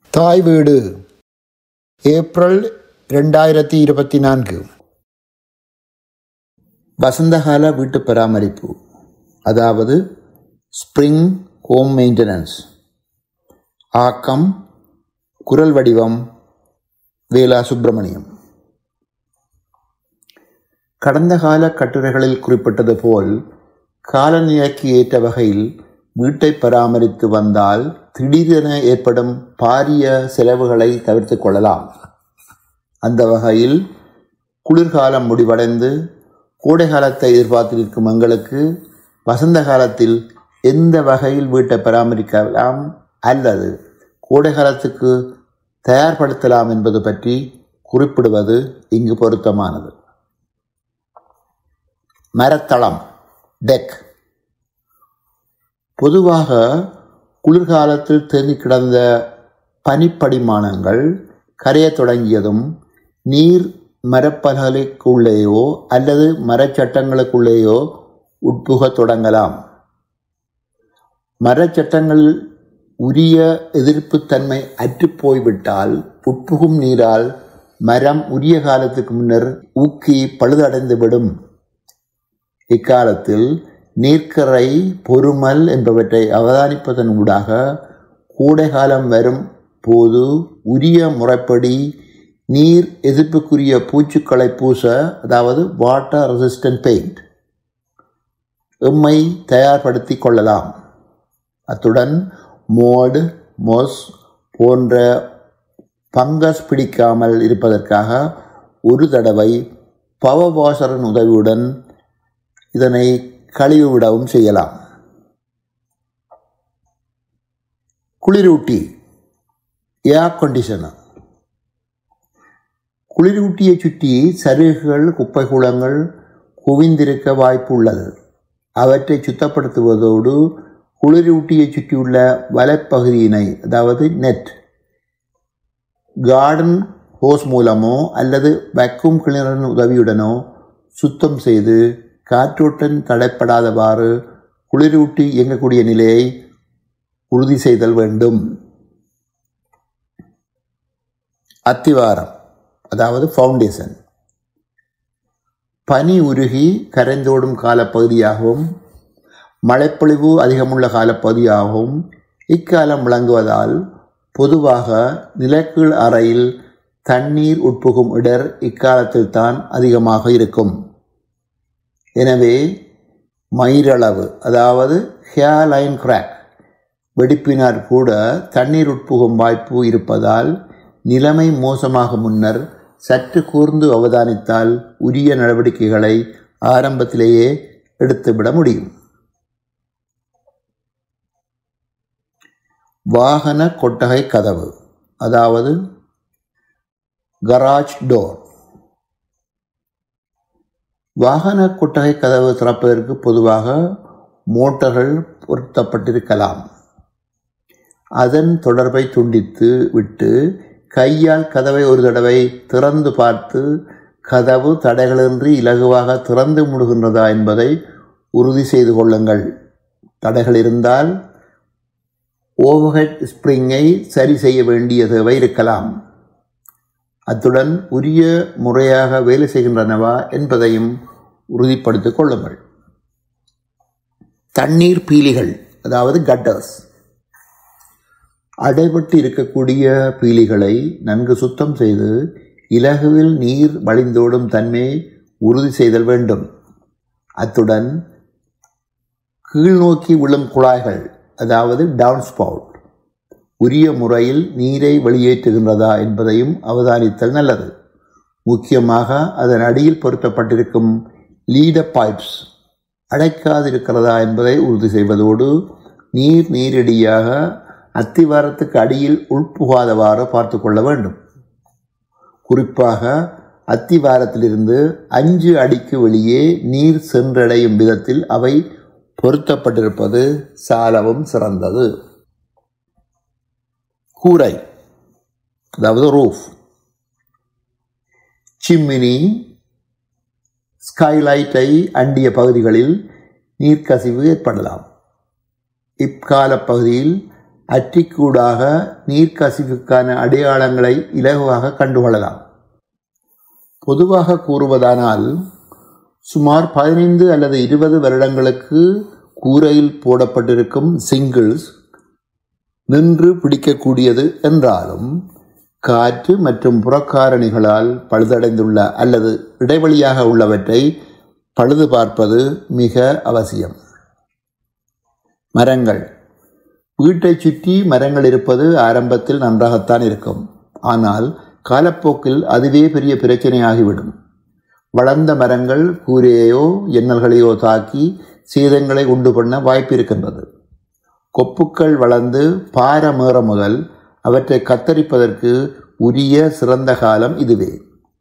தாய் வீடு ஏப்ரல் ரெண்டாயிரத்தி இருபத்தி நான்கு வசந்தகால வீட்டு பராமரிப்பு அதாவது ஸ்ப்ரிங் ஹோம் மெயின்டெனன்ஸ் ஆக்கம் குரல் வடிவம் வேலா சுப்பிரமணியம் கடந்த கால கட்டுரைகளில் குறிப்பிட்டது போல் காலநிலைக்கு ஏற்ற வகையில் வீட்டை பராமரித்து வந்தால் திடீரென ஏற்படும் பாரிய செலவுகளை தவிர்த்து கொள்ளலாம் அந்த வகையில் குளிர்காலம் முடிவடைந்து கோடை காலத்தை எதிர்பார்த்திருக்கும் எங்களுக்கு வசந்த காலத்தில் எந்த வகையில் வீட்டை பராமரிக்கலாம் அல்லது கோடை காலத்துக்கு தயார்படுத்தலாம் என்பது பற்றி குறிப்பிடுவது இங்கு பொருத்தமானது மரத்தளம் டெக் பொதுவாக குளிர்காலத்தில் தேங்கி கிடந்த பனிப்படிமானங்கள் கரையத் தொடங்கியதும் நீர் மரப்பலகைக்குள்ளேயோ அல்லது மரச்சட்டங்களுக்குள்ளேயோ உட்புகத் தொடங்கலாம் மரச்சட்டங்களில் உரிய எதிர்ப்புத்தன்மை அற்றுப்போய்விட்டால் உட்புகும் நீரால் மரம் உரிய காலத்துக்கு முன்னர் ஊக்கி பழுதடைந்துவிடும் இக்காலத்தில் நீர்க்கரை பொறுமல் என்பவற்றை அவதானிப்பதன் ஊடாக கோடை காலம் வரும் போது உரிய முறைப்படி நீர் எதிர்ப்புக்குரிய பூச்சுக்களை பூச அதாவது வாட்டர் ரெசிஸ்டன்ட் பெயிண்ட் எம்மை தயார்படுத்தி கொள்ளலாம் அத்துடன் மோடு மொஸ் போன்ற பங்கஸ் பிடிக்காமல் இருப்பதற்காக ஒரு தடவை பவர் வாஷரின் உதவியுடன் இதனை கழுவிவிடவும் செய்யலாம் குளிரூட்டி ஏர் கண்டிஷனர் குளிரூட்டியை சுற்றி சருகுகள் குப்பை கூலங்கள் குவிந்திருக்க வாய்ப்பு உள்ளது அவற்றை சுத்தப்படுத்துவதோடு குளிரூட்டியை சுற்றியுள்ள வலைப்பகுதியினை அதாவது நெட் கார்டன் ஹோஸ் மூலமோ அல்லது வேக்யூம் கிளீனரின் உதவியுடனோ சுத்தம் செய்து காற்றோட்டம் தடைப்படாதவாறு குளிரூட்டி இயங்கக்கூடிய நிலையை உறுதி செய்தல் வேண்டும் அத்திவாரம் அதாவது ஃபவுண்டேஷன் பனி உருகி கரைந்தோடும் காலப்பகுதியாகவும் மழைப்பொழிவு அதிகமுள்ள காலப்பகுதியாகவும் இக்காலம் விளங்குவதால் பொதுவாக நிலக்கீழ் அறையில் தண்ணீர் உட்புகும் இடர் இக்காலத்தில் தான் அதிகமாக இருக்கும் எனவே மயிரளவு அதாவது ஹேர் லைன் கிராக் வெடிப்பினால் கூட தண்ணீர் உட்புகும் வாய்ப்பு இருப்பதால் நிலைமை மோசமாக முன்னர் சற்று கூர்ந்து அவதானித்தால் உரிய நடவடிக்கைகளை ஆரம்பத்திலேயே எடுத்துவிட முடியும் வாகன கொட்டகை கதவு அதாவது கராஜ் டோர் வாகன கொட்டகை கதவு திறப்பதற்கு பொதுவாக மோட்டர்கள் பொருத்தப்பட்டிருக்கலாம் அதன் தொடர்பை துண்டித்து விட்டு கையால் கதவை ஒரு தடவை திறந்து பார்த்து கதவு தடைகளின்றி இலகுவாக திறந்து முடுகின்றதா என்பதை உறுதி செய்து கொள்ளுங்கள் தடைகள் இருந்தால் ஓவர்ஹெட் ஸ்ப்ரிங்கை சரி செய்ய வேண்டிய தேவை இருக்கலாம் அத்துடன் உரிய முறையாக வேலை செய்கின்றனவா என்பதையும் உறுதிப்படுத்திக் கொள்ளுங்கள் தண்ணீர் பீலிகள் அதாவது கட்டர்ஸ் அடைபட்டு இருக்கக்கூடிய பீலிகளை நன்கு சுத்தம் செய்து இலகுவில் நீர் வழிந்தோடும் தன்மையை உறுதி செய்தல் வேண்டும் அத்துடன் கீழ்நோக்கி விழும் குழாய்கள் அதாவது டவுன் ஸ்பவுட் உரிய முறையில் நீரை வெளியேற்றுகின்றதா என்பதையும் அவதானித்தல் நல்லது முக்கியமாக அதன் அடியில் பொருத்தப்பட்டிருக்கும் லீட பைப்ஸ் அடைக்காதிருக்கிறதா என்பதை உறுதி செய்வதோடு நீர் நீரடியாக அத்திவாரத்துக்கு அடியில் உள்புகாதவாறு பார்த்து கொள்ள வேண்டும் குறிப்பாக அத்திவாரத்திலிருந்து அஞ்சு அடிக்கு வெளியே நீர் சென்றடையும் விதத்தில் அவை பொருத்தப்பட்டிருப்பது சாலவும் சிறந்தது கூரை அதாவது ரூஃப் சிம்மினி ஸ்கைலைட்டை அண்டிய பகுதிகளில் நீர்க்கசிவு ஏற்படலாம் இக்கால பகுதியில் அற்றிக்கூடாக நீர்க்கசிவுக்கான அடையாளங்களை இலகுவாக கண்டுகொள்ளலாம் பொதுவாக கூறுவதானால் சுமார் பதினைந்து அல்லது இருபது வருடங்களுக்கு கூரையில் போடப்பட்டிருக்கும் சிங்கிள்ஸ் நின்று பிடிக்கக்கூடியது என்றாலும் காற்று மற்றும் புறக்காரணிகளால் பழுதடைந்துள்ள அல்லது இடைவெளியாக உள்ளவற்றை பழுது பார்ப்பது மிக அவசியம் மரங்கள் வீட்டை சுற்றி மரங்கள் இருப்பது ஆரம்பத்தில் நன்றாகத்தான் இருக்கும் ஆனால் காலப்போக்கில் அதுவே பெரிய பிரச்சனையாகிவிடும் வளர்ந்த மரங்கள் கூரையையோ எண்ணல்களையோ தாக்கி சேதங்களை உண்டு பண்ண வாய்ப்பு இருக்கின்றது கொப்புக்கள் வளர்ந்து பாரமேற முதல் அவற்றை கத்தரிப்பதற்கு உரிய சிறந்த காலம் இதுவே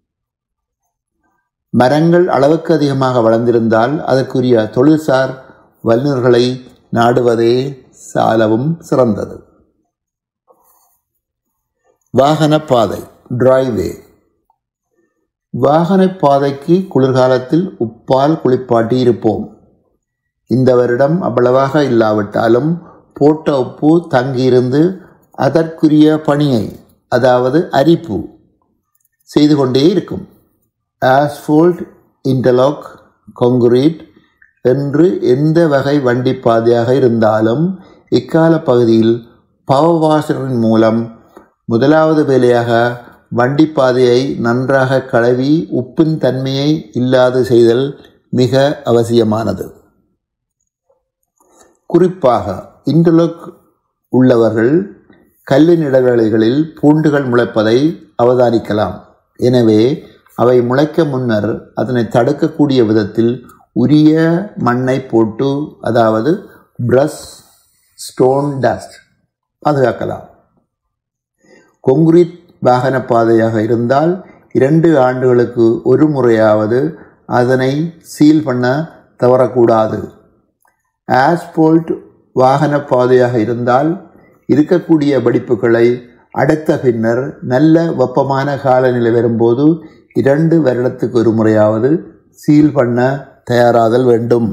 மரங்கள் அளவுக்கு அதிகமாக வளர்ந்திருந்தால் அதற்குரிய தொழில்சார் வல்லுநர்களை நாடுவதே சாலவும் சிறந்தது வாகன பாதை டிரைவே வாகன பாதைக்கு குளிர்காலத்தில் உப்பால் குளிப்பாட்டி இருப்போம் இந்த வருடம் அவ்வளவாக இல்லாவிட்டாலும் போட்ட உப்பு தங்கியிருந்து அதற்குரிய பணியை அதாவது அரிப்பு செய்து கொண்டே இருக்கும் ஆஸ்போல்ட் இன்டர்லாக் கான்கிரீட் என்று எந்த வகை வண்டி பாதையாக இருந்தாலும் இக்கால பகுதியில் பவர் வாஷரின் மூலம் முதலாவது வேலையாக வண்டி பாதையை நன்றாக கழுவி உப்பின் தன்மையை இல்லாது செய்தல் மிக அவசியமானது குறிப்பாக இன்டர்லாக் உள்ளவர்கள் கல்லின் இடைவேளைகளில் பூண்டுகள் முளைப்பதை அவதானிக்கலாம் எனவே அவை முளைக்க முன்னர் அதனை தடுக்கக்கூடிய விதத்தில் உரிய மண்ணை போட்டு அதாவது பிரஷ் ஸ்டோன் டஸ்ட் பாதுகாக்கலாம் கொங்குரீட் வாகன பாதையாக இருந்தால் இரண்டு ஆண்டுகளுக்கு ஒரு முறையாவது அதனை சீல் பண்ண தவறக்கூடாது ஆஸ்போல்ட் வாகன பாதையாக இருந்தால் இருக்கக்கூடிய வெடிப்புகளை அடைத்த பின்னர் நல்ல வெப்பமான காலநிலை வரும்போது இரண்டு வருடத்துக்கு ஒரு முறையாவது சீல் பண்ண தயாராதல் வேண்டும்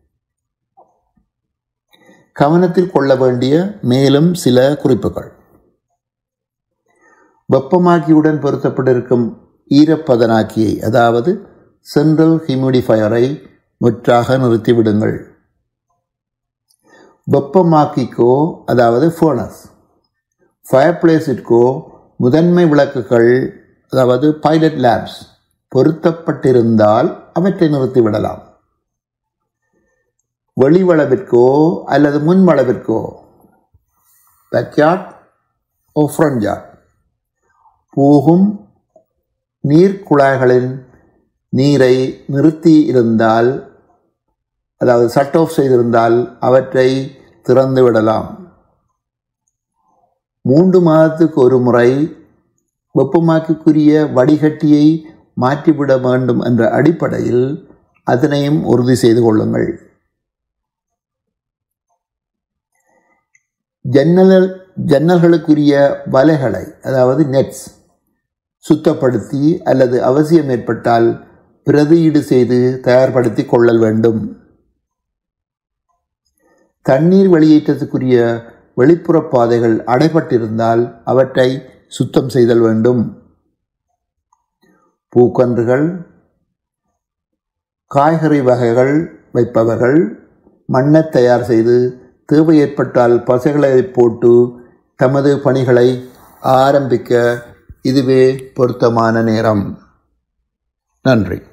கவனத்தில் கொள்ள வேண்டிய மேலும் சில குறிப்புகள் வெப்பமாக்கியுடன் பொருத்தப்பட்டிருக்கும் ஈரப்பதனாக்கியை அதாவது சென்ட்ரல் ஹியூமிடிஃபயரை முற்றாக நிறுத்திவிடுங்கள் வெப்பமாக்கிக்கோ அதாவது ஃபோனஸ் ஃபயர் பிளேஸிற்கோ முதன்மை விளக்குகள் அதாவது பைலட் லேப்ஸ் பொருத்தப்பட்டிருந்தால் அவற்றை நிறுத்திவிடலாம் வெளிவளவிற்கோ அல்லது முன்வளவிற்கோ பேக்யார்ட் ஓ ஃப்ரண்ட் யார்ட் போகும் நீர்க்குழாய்களின் நீரை நிறுத்தி இருந்தால் அதாவது சட் ஆஃப் செய்திருந்தால் அவற்றை திறந்து விடலாம் மூன்று மாதத்துக்கு ஒரு முறை வெப்பமாக்கிக்குரிய வடிகட்டியை மாற்றிவிட வேண்டும் என்ற அடிப்படையில் அதனையும் உறுதி செய்து கொள்ளுங்கள் ஜன்னல் ஜன்னல்களுக்குரிய வலைகளை அதாவது நெட்ஸ் சுத்தப்படுத்தி அல்லது அவசியம் ஏற்பட்டால் பிரதியீடு செய்து தயார்படுத்தி கொள்ளல் வேண்டும் தண்ணீர் வெளியேற்றத்துக்குரிய வெளிப்புற பாதைகள் அடைபட்டிருந்தால் அவற்றை சுத்தம் செய்தல் வேண்டும் பூக்கன்றுகள் காய்கறி வகைகள் வைப்பவர்கள் மண்ணை தயார் செய்து தேவை ஏற்பட்டால் பசைகளை போட்டு தமது பணிகளை ஆரம்பிக்க இதுவே பொருத்தமான நேரம் நன்றி